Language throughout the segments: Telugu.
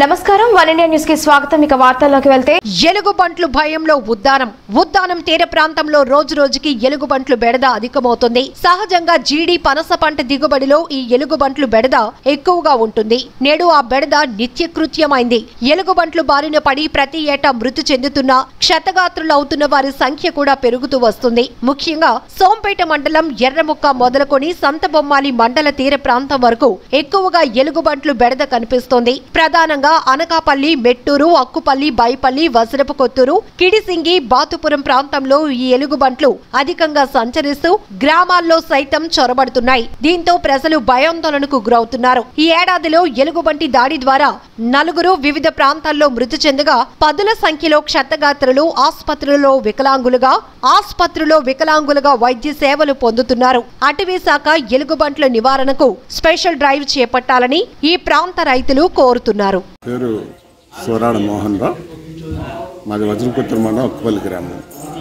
నమస్కారం వన్ ఇండియా న్యూస్ కి స్వాగతం ఇక వార్తల్లోకి వెళ్తే ఎలుగుబంట్లు భయంలో ఉద్దానం ఉద్దానం తీర ప్రాంతంలో రోజు రోజుకి ఎలుగుబంట్లు బెడద అధికమవుతుంది సహజంగా జీడి పనస పంట దిగుబడిలో ఈ ఎలుగుబంట్లు బెడద ఎక్కువగా ఉంటుంది నేడు ఆ బెడద నిత్యకృత్యమైంది ఎలుగుబంట్లు బారిన పడి ప్రతి ఏటా మృతి చెందుతున్న క్షతగాత్రులు అవుతున్న వారి సంఖ్య కూడా పెరుగుతూ వస్తుంది ముఖ్యంగా సోంపేట మండలం ఎర్రముక్క మొదలుకొని సంతబొమ్మాలి మండల తీర ప్రాంతం వరకు ఎక్కువగా ఎలుగుబంట్లు బెడద కనిపిస్తోంది ప్రధానంగా అనకాపల్లి మెట్టూరు అక్కుపల్లి బైపల్లి వసరపు కొత్తూరు కిడిసింగి బాతుపురం ప్రాంతంలో ఈ ఎలుగుబంట్లు అధికంగా సంచరిస్తూ గ్రామాల్లో సైతం చొరబడుతున్నాయి దీంతో ప్రజలు భయాందోళనకు గురవుతున్నారు ఈ ఏడాదిలో ఎలుగుబంటి దాడి ద్వారా నలుగురు వివిధ ప్రాంతాల్లో మృతి చెందగా పదుల సంఖ్యలో క్షతగాత్రులు ఆసుపత్రులలో వికలాంగులుగా ఆసుపత్రిలో వికలాంగులుగా వైద్య సేవలు పొందుతున్నారు అటవీ శాఖ ఎలుగుబంట్ల నివారణకు స్పెషల్ డ్రైవ్ చేపట్టాలని ఈ ప్రాంత రైతులు కోరుతున్నారు పేరు సోరాడ మోహన్ రావు మాది వజ్రపుత్ర మండలం ఒక్కపల్లి గ్రామం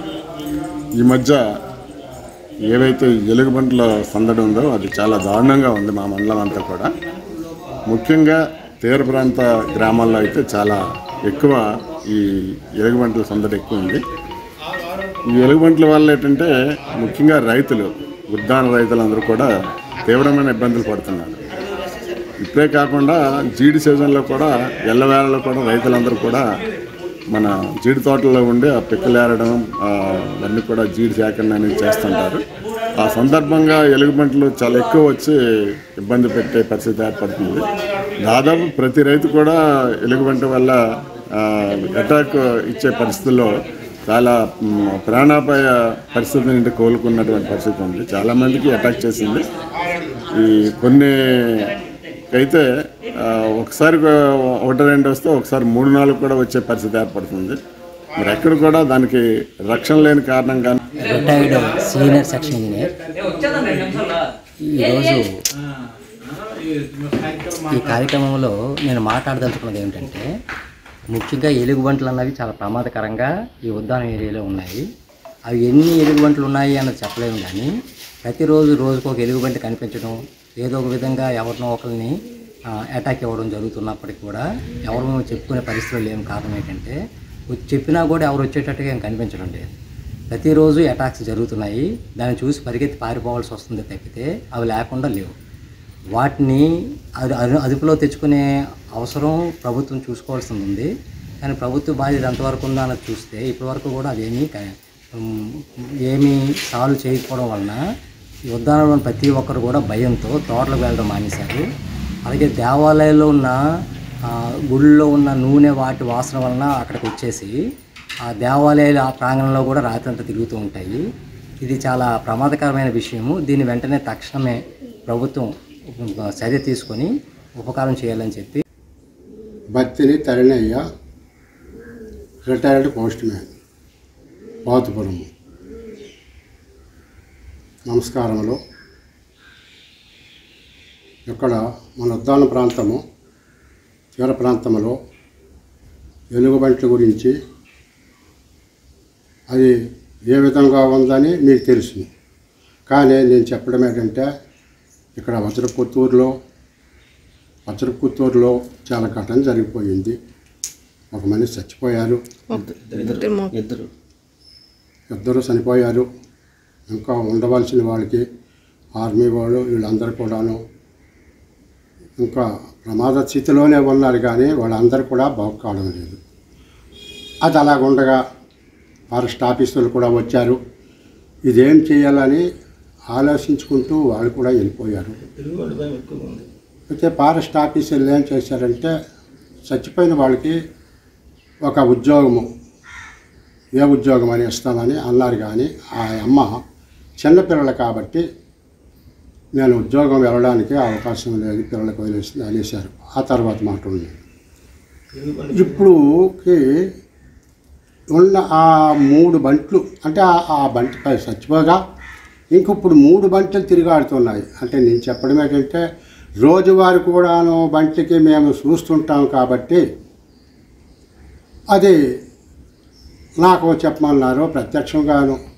ఈ మధ్య ఏవైతే ఎలుగుబంట్ల సందడి ఉందో అది చాలా దారుణంగా ఉంది మా మండలం అంతా కూడా ముఖ్యంగా తీర ప్రాంత గ్రామాల్లో అయితే చాలా ఎక్కువ ఈ ఎలుగుబంట్ల సందడి ఎక్కువ ఉంది ఈ ఎలుగుబంట్ల వల్ల ఏంటంటే ముఖ్యంగా రైతులు ఉద్దాన రైతులందరూ కూడా తీవ్రమైన ఇబ్బందులు పడుతున్నారు ఇప్పుడే కాకుండా జీడి సీజన్లో కూడా ఎల్లవేళలో కూడా రైతులందరూ కూడా మన జీడి తోటల్లో ఉండి ఆ పిక్కలు ఏరడం ఆ, అవన్నీ కూడా జీడి సేకరణ అనేది చేస్తుంటారు ఆ సందర్భంగా ఎలుగుబంట్లు చాలా ఎక్కువ వచ్చి ఇబ్బంది పెట్టే పరిస్థితి ఏర్పడుతుంది దాదాపు ప్రతి రైతు కూడా ఎలుగుబంటి వల్ల అటాక్ ఇచ్చే పరిస్థితుల్లో చాలా మ్, ప్రాణాపాయ పరిస్థితి నుండి కోలుకున్నటువంటి పరిస్థితి ఉంది చాలామందికి అటాక్ చేసింది ఈ కొన్ని అయితే ఆ, ఒకసారి ఒకటి రెండు వస్తే ఒకసారి మూడు నాలుగు కూడా వచ్చే పరిస్థితి ఏర్పడుతుంది మరి ఎక్కడ కూడా దానికి రక్షణ లేని కారణంగా రిటైర్డ్ సీనియర్ సెక్షన్ ఇంజనీర్ ఈరోజు ఈ కార్యక్రమంలో నేను మాట్లాడదలుచుకున్నది ఏమిటంటే ముఖ్యంగా ఎలుగుబంట్లు అన్నవి చాలా ప్రమాదకరంగా ఈ ఉద్దానం ఏరియాలో ఉన్నాయి అవి ఎన్ని ఎలుగుబంట్లు ఉన్నాయి అన్నది చెప్పలేము కానీ ప్రతిరోజు రోజుకు ఒక ఎలుగుబంటి కనిపించడం ఏదో ఒక విధంగా ఎవరినో ఒకరిని అటాక్ ఇవ్వడం జరుగుతున్నప్పటికీ కూడా ఎవరు చెప్పుకునే పరిస్థితులు లేని కారణం ఏంటంటే వచ్చి చెప్పినా కూడా ఎవరు వచ్చేటట్టుగా ఏం కనిపించడం లేదు ప్రతిరోజు అటాక్స్ జరుగుతున్నాయి దాన్ని చూసి పరిగెత్తి పారిపోవాల్సి వస్తుంది తప్పితే అవి లేకుండా లేవు వాటిని అది అదు- అదుపులో తెచ్చుకునే అవసరం ప్రభుత్వం చూసుకోవాల్సింది ఉంది కానీ ప్రభుత్వ బాధ్యత ఎంతవరకు ఉందో అన్నది చూస్తే ఇప్పటి వరకు కూడా అదేమీ క- ఉమ్, ఏమీ సాల్వ్ చేయకపోవడం వలన ఈ ఉద్దానంలో ఉన్న ప్రతి ఒక్కరు కూడా భయంతో తోటలకు వెళ్ళడం మానేశారు అలాగే దేవాలయాల్లో ఉన్న ఆ, గుళ్ళలో ఉన్న నూనె వాటి వాసన వలన అక్కడికి వచ్చేసి ఆ దేవాలయాల ఆ ప్రాంగణంలో కూడా రాత్రంతా తిరుగుతూ ఉంటాయి ఇది చాలా ప్రమాదకరమైన విషయము దీన్ని వెంటనే తక్షణమే ప్రభుత్వం ఉప- చర్య తీసుకొని ఉపకారం చేయాలని చెప్పి Battini Taranayya retired postman Bathupuram నమస్కారములు ఇక్కడ మన ఉద్దాన ప్రాంతము తీర ప్రాంతంలో ఎలుగుబంట్ల గురించి అది ఏ విధంగా ఉందని మీకు తెలుసు కానీ నేను చెప్పడం ఏంటంటే ఇక్కడ వజ్రపుత్తూరులో వజ్రపుత్తూరులో చాలా ఘటన జరిగిపోయింది ఒక మనిషి చచ్చిపోయారు ఇద్దరు చనిపోయారు ఇంకా ఉండవలసిన వాళ్ళకి ఆర్మీ వాళ్ళు వీళ్ళందరూ కూడాను ఇంకా ప్రమాద స్థితిలోనే ఉన్నారు కానీ వాళ్ళందరూ కూడా బాగు కావడం లేదు అది అలాగుండగా ఫారెస్ట్ ఆఫీసులు కూడా వచ్చారు ఇదేం చేయాలని ఆలోచించుకుంటూ వాళ్ళు కూడా వెళ్ళిపోయారు అయితే ఫారెస్ట్ ఆఫీసర్లు ఏం చేశారంటే చచ్చిపోయిన వాళ్ళకి ఒక ఉద్యోగము ఏ ఉద్యోగం అని ఇస్తామని అన్నారు కానీ ఆ అమ్మ చిన్నపిల్లలు కాబట్టి నేను ఉద్యోగం వెళ్ళడానికి అవకాశం లేదు పిల్లలకు వదిలేసి అనేసారు ఆ తర్వాత మాట ఉంది ఇప్పుడుకి ఉన్న ఆ మూడు బంట్లు అంటే ఆ- ఆ బంటిపై చచ్చిపోగా ఇంక ఇప్పుడు మూడు బంట్లు తిరిగాడుతున్నాయి అంటే నేను చెప్పడం ఏంటంటే రోజువారి కూడాను బంటికి మేము చూస్తుంటాం కాబట్టి అది నాకు చెప్పమన్నారు ప్రత్యక్షంగాను